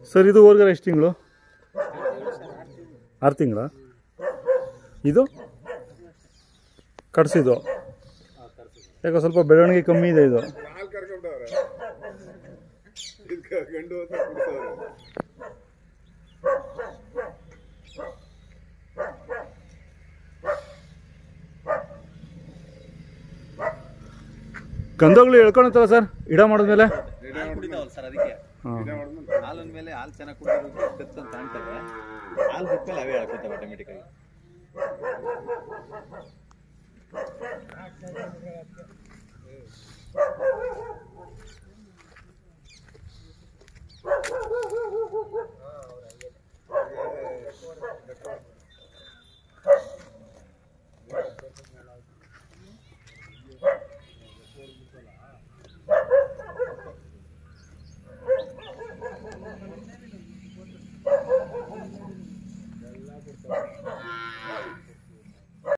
sir ಇದು ಹೋರ್ಗರ ಎಷ್ಟು ತಿಂಗಳು ಆರು ತಿಂಗಳ ಇದು ಕಟ್ಸಿದ್ದು ಯಾಕೋ ಸ್ವಲ್ಪ ಬೆಳವಣಿಗೆ ಕಮ್ಮಿ ಇದೆ ಇದು ಹಾಲು ಕರ್ಕೊಂಡವ್ರೆ ಇದಕ್ಕೆ ಗಂಡು ಅಂತ ಕುಡಿಸೋರು ಗಂಧಗಳು ಎಳ್ಕೊಳತ್ತಲ್ಲ ಸರ್ ಇಡ ಮಾಡಿದ್ಮೇಲೆ ಹಾಲು ಕುಡಿತಾವಲ್ಲ ಸರ್ ಅದಕ್ಕೆ ಹಾಂ ಹಾಲಿನ ಮೇಲೆ ಹಾಲು ಚೆನ್ನಾಗಿ ಕುಡಿಯೋದು ಕತ್ತು ಅಂತ ಕಾಣ್ತವೆ ಹಾಲು ಬಿಟ್ಮೇಲೆ ಅವೇ ಹೇಳ್ಕೊತವೆ ಆಟೋಮೆಟಿಕ್ ಆಗಿ